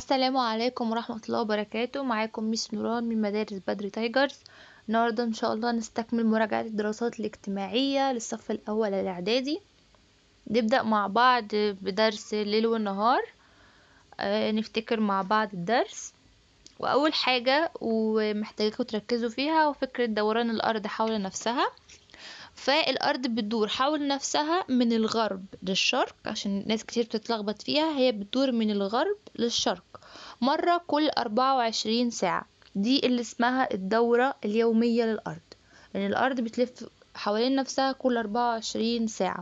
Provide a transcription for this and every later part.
السلام عليكم ورحمة الله وبركاته معاكم ميس نوران من مدارس بدر تايجرز النهاردة ان شاء الله نستكمل مراجعة الدراسات الاجتماعية للصف الاول الاعدادي نبدأ مع بعض بدرس الليل والنهار آه نفتكر مع بعض الدرس واول حاجة ومحتاجاكم تركزوا فيها وفكرة دوران الارض حول نفسها فالارض بتدور حول نفسها من الغرب للشرق عشان ناس كتير بتتلخبط فيها هي بتدور من الغرب للشرق مرة كل 24 ساعة دي اللي اسمها الدورة اليومية للأرض لأن يعني الأرض بتلف حوالين نفسها كل 24 ساعة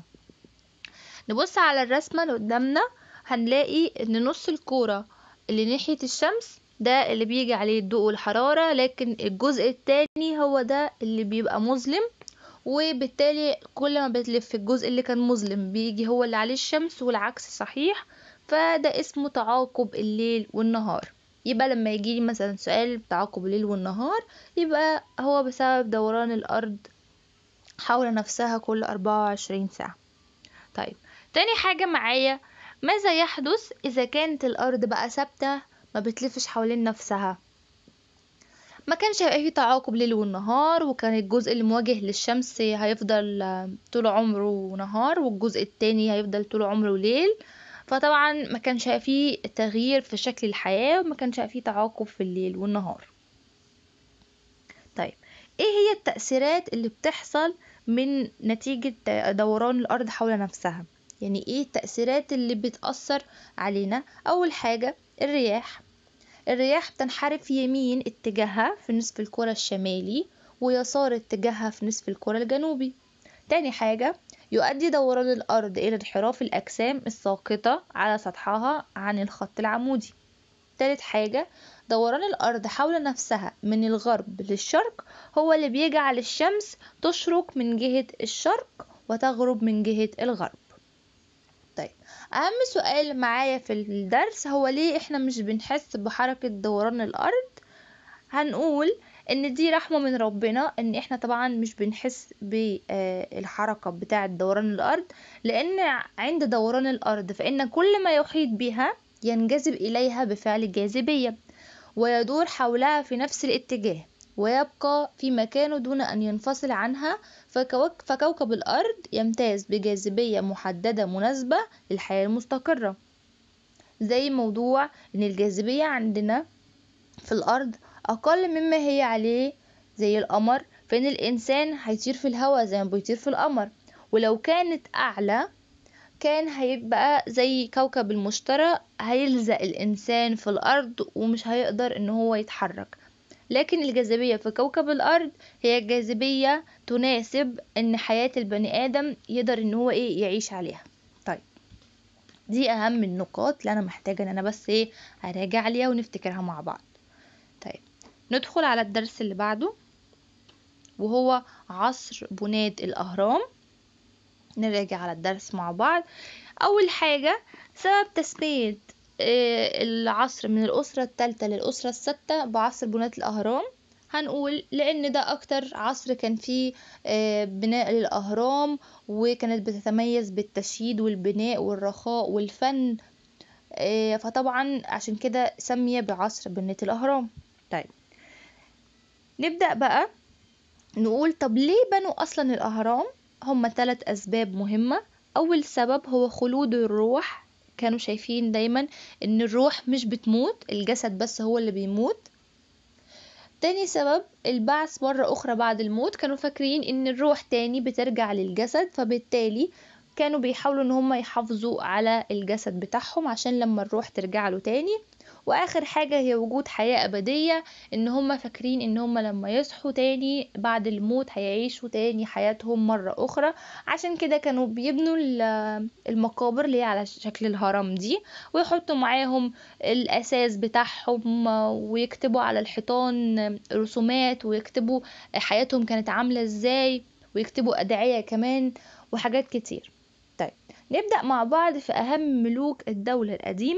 نبص على الرسمة اللي قدامنا هنلاقي ان نص الكورة اللي ناحية الشمس ده اللي بيجي عليه الضوء والحرارة لكن الجزء التاني هو ده اللي بيبقى مظلم وبالتالي كل ما بتلف الجزء اللي كان مظلم بيجي هو اللي عليه الشمس والعكس صحيح فده اسمه تعاقب الليل والنهار يبقى لما يجي مثلا سؤال تعاقب الليل والنهار يبقى هو بسبب دوران الأرض حول نفسها كل 24 ساعة طيب تاني حاجة معايا ماذا يحدث إذا كانت الأرض بقى ثابتة ما بتلفش حوالين نفسها ما كانش هيبقى فيه تعاقب ليل والنهار وكان الجزء اللي مواجه للشمس هيفضل طول عمره نهار والجزء التاني هيفضل طول عمره ليل فطبعا ما كانش هيبقى فيه تغيير في شكل الحياة وما كانش هيبقى فيه تعاقب في الليل والنهار طيب ايه هي التأثيرات اللي بتحصل من نتيجة دوران الأرض حول نفسها يعني ايه التأثيرات اللي بتأثر علينا أول حاجة الرياح الرياح بتنحرف يمين اتجاهها في نصف الكرة الشمالي ويسار اتجاهها في نصف الكرة الجنوبي تاني حاجة يؤدي دوران الأرض إلى انحراف الأجسام الساقطة على سطحها عن الخط العمودي تالت حاجة دوران الأرض حول نفسها من الغرب للشرق هو اللي بيجعل الشمس تشرق من جهة الشرق وتغرب من جهة الغرب طيب اهم سؤال معايا في الدرس هو ليه احنا مش بنحس بحركة دوران الارض هنقول ان دي رحمة من ربنا ان احنا طبعا مش بنحس بالحركة بتاعة دوران الارض لان عند دوران الارض فان كل ما يحيط بها ينجذب اليها بفعل الجاذبية ويدور حولها في نفس الاتجاه ويبقى في مكانه دون أن ينفصل عنها فكوكب الأرض يمتاز بجاذبية محددة مناسبة للحياة المستقرة زي موضوع إن الجاذبية عندنا في الأرض أقل مما هي عليه زي القمر فإن الإنسان هيطير في الهواء زي ما بيطير في القمر ولو كانت أعلى كان هيبقى زي كوكب المشتري هيلزق الإنسان في الأرض ومش هيقدر إن هو يتحرك لكن الجاذبية في كوكب الأرض هي جاذبية تناسب إن حياة البني آدم يقدر إن هو إيه يعيش عليها طيب دي أهم النقاط اللي أنا محتاجة إن أنا بس إيه أراجع عليها ونفتكرها مع بعض طيب ندخل على الدرس اللي بعده وهو عصر بناة الأهرام نراجع على الدرس مع بعض أول حاجة سبب تسمية العصر من الأسرة الثالثة للأسرة الستة بعصر بناة الأهرام هنقول لأن ده أكتر عصر كان فيه بناء للأهرام وكانت بتتميز بالتشييد والبناء والرخاء والفن فطبعا عشان كده سمي بعصر بناة الأهرام طيب نبدأ بقى نقول طب ليه بنوا أصلا الأهرام هما ثلاث أسباب مهمة أول سبب هو خلود الروح كانوا شايفين دايما ان الروح مش بتموت الجسد بس هو اللي بيموت تاني سبب البعث مرة أخرى بعد الموت كانوا فاكرين إن الروح تاني بترجع للجسد فبالتالي كانوا بيحاولوا إن هم يحافظوا على الجسد بتاعهم عشان لما الروح ترجع له تاني واخر حاجة هي وجود حياة ابدية ان هم فاكرين ان هم لما يصحوا تاني بعد الموت هيعيشوا تاني حياتهم مرة اخرى عشان كده كانوا بيبنوا المقابر اللي هي على شكل الهرم دي ويحطوا معاهم الاساس بتاعهم ويكتبوا على الحيطان رسومات ويكتبوا حياتهم كانت عاملة ازاي ويكتبوا ادعية كمان وحاجات كتير طيب نبدأ مع بعض في اهم ملوك الدولة القديمة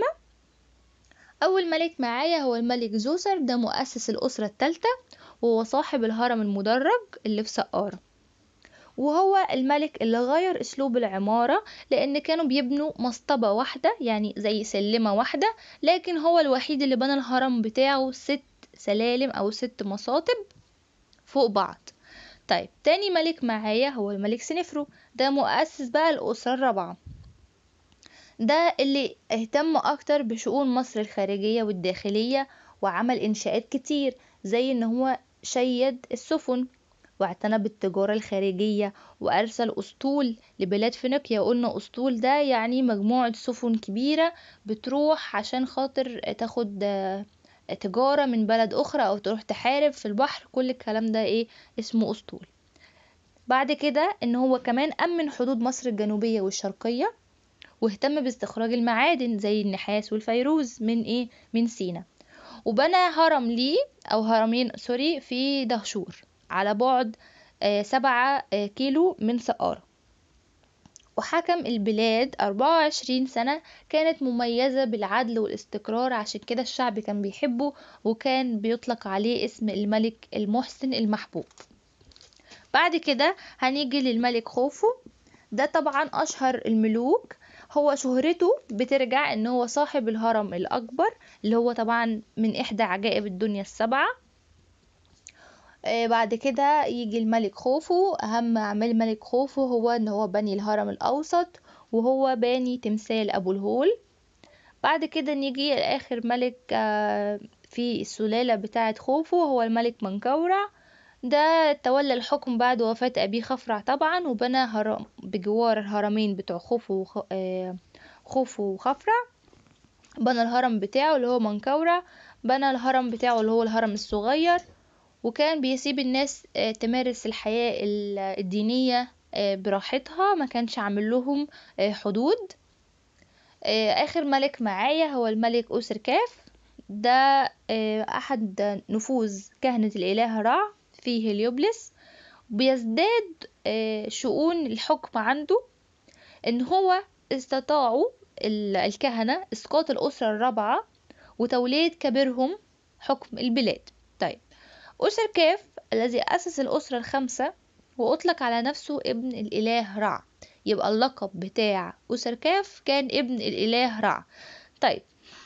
أول ملك معايا هو الملك زوسر ده مؤسس الأسرة الثالثة وهو صاحب الهرم المدرج اللي في سقارة وهو الملك اللي غير اسلوب العمارة لان كانوا بيبنوا مصطبة واحدة يعني زي سلمة واحدة لكن هو الوحيد اللي بنى الهرم بتاعه ست سلالم او ست مصاطب فوق بعض طيب تاني ملك معايا هو الملك سنفرو ده مؤسس بقى الأسرة الرابعة ده اللي اهتم أكتر بشؤون مصر الخارجية والداخلية وعمل إنشاءات كتير زي إن هو شيد السفن واعتنى بالتجارة الخارجية وأرسل أسطول لبلاد فينيقيا وقلنا أسطول ده يعني مجموعة سفن كبيرة بتروح عشان خاطر تاخد تجارة من بلد أخرى أو تروح تحارب في البحر كل الكلام ده إيه اسمه أسطول بعد كده إن هو كمان أمن حدود مصر الجنوبية والشرقية واهتم باستخراج المعادن زي النحاس والفيروز من إيه من سينا وبنى هرم ليه أو هرمين سوري في دهشور على بعد آه سبعة آه كيلو من سقارة وحكم البلاد 24 سنة كانت مميزة بالعدل والاستقرار عشان كده الشعب كان بيحبه وكان بيطلق عليه اسم الملك المحسن المحبوب بعد كده هنيجي للملك خوفو ده طبعا أشهر الملوك هو شهرته بترجع ان هو صاحب الهرم الأكبر اللي هو طبعا من إحدى عجائب الدنيا السبعة بعد كده يجي الملك خوفو أهم أعمال الملك خوفو هو إن هو بني الهرم الأوسط وهو باني تمثال أبو الهول بعد كده نيجي لآخر ملك في السلالة بتاعة خوفو هو الملك منكورع ده تولى الحكم بعد وفاة أبيه خفرع طبعا وبنى هرم بجوار الهرمين بتوع خوفو خوفو وخفرع بنى الهرم بتاعه اللي هو منكورع بنى الهرم بتاعه اللي هو الهرم الصغير وكان بيسيب الناس تمارس الحياة الدينية براحتها ما كانش عامل لهم حدود آخر ملك معايا هو الملك أوسركاف ده أحد نفوذ كهنة الإله رع في هليوبلس بيزداد شؤون الحكم عنده إن هو استطاعوا الكهنة إسقاط الأسرة الرابعة وتولية كبيرهم حكم البلاد طيب أوسركاف الذي أسس الأسرة الخمسة وأطلق على نفسه ابن الإله رع يبقى اللقب بتاع أوسركاف كان ابن الإله رع طيب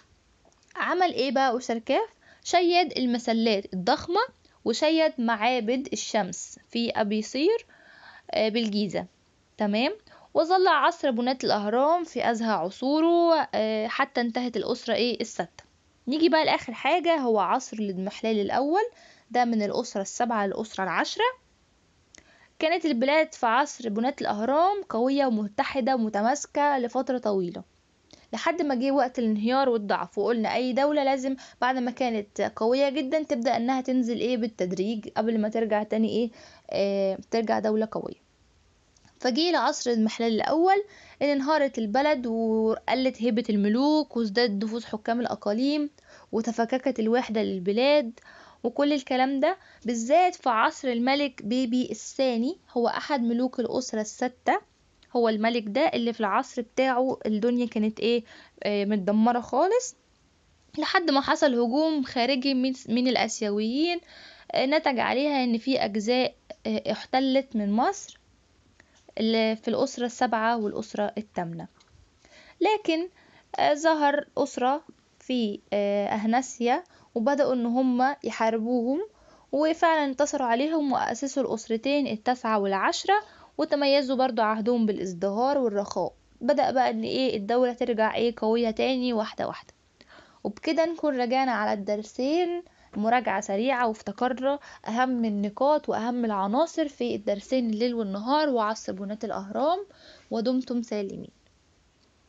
عمل ايه بقى أوسركاف شيد المسلات الضخمة وشيد معابد الشمس في أبيصير بالجيزة تمام وظل عصر بناة الأهرام في أزهى عصوره حتى انتهت الأسرة ايه الستة نيجي بقى لآخر حاجة هو عصر الإضمحلال الأول ده من الأسرة السبعة للأسرة العشرة كانت البلاد في عصر بناة الأهرام قوية ومتحدة ومتماسكة لفترة طويلة لحد ما جه وقت الانهيار والضعف وقلنا أي دولة لازم بعد ما كانت قوية جدا تبدأ إنها تنزل إيه بالتدريج قبل ما ترجع تاني إيه آه ترجع دولة قوية فجه لعصر المحلال الأول إن انهارت البلد وقلت هيبة الملوك وازداد نفوذ حكام الأقاليم وتفككت الوحدة للبلاد وكل الكلام ده بالذات في عصر الملك بيبي الثاني هو أحد ملوك الأسرة الستة هو الملك ده اللي في العصر بتاعه الدنيا كانت ايه آه متدمرة خالص لحد ما حصل هجوم خارجي من, من الآسيويين آه نتج عليها ان في أجزاء آه احتلت من مصر اللي في الأسرة السبعة والأسرة الثامنة لكن ظهر أسرة في أهنسيا وبدأوا إن هم يحاربوهم وفعلا انتصروا عليهم وأسسوا الأسرتين التاسعة والعشرة وتميزوا برضو عهدهم بالازدهار والرخاء بدأ بقى إن إيه الدولة ترجع إيه قوية تاني واحدة واحدة وبكده نكون رجعنا على الدرسين مراجعة سريعة وافتكرنا أهم النقاط وأهم العناصر في الدرسين الليل والنهار وعصر بناة الأهرام ودمتم سالمين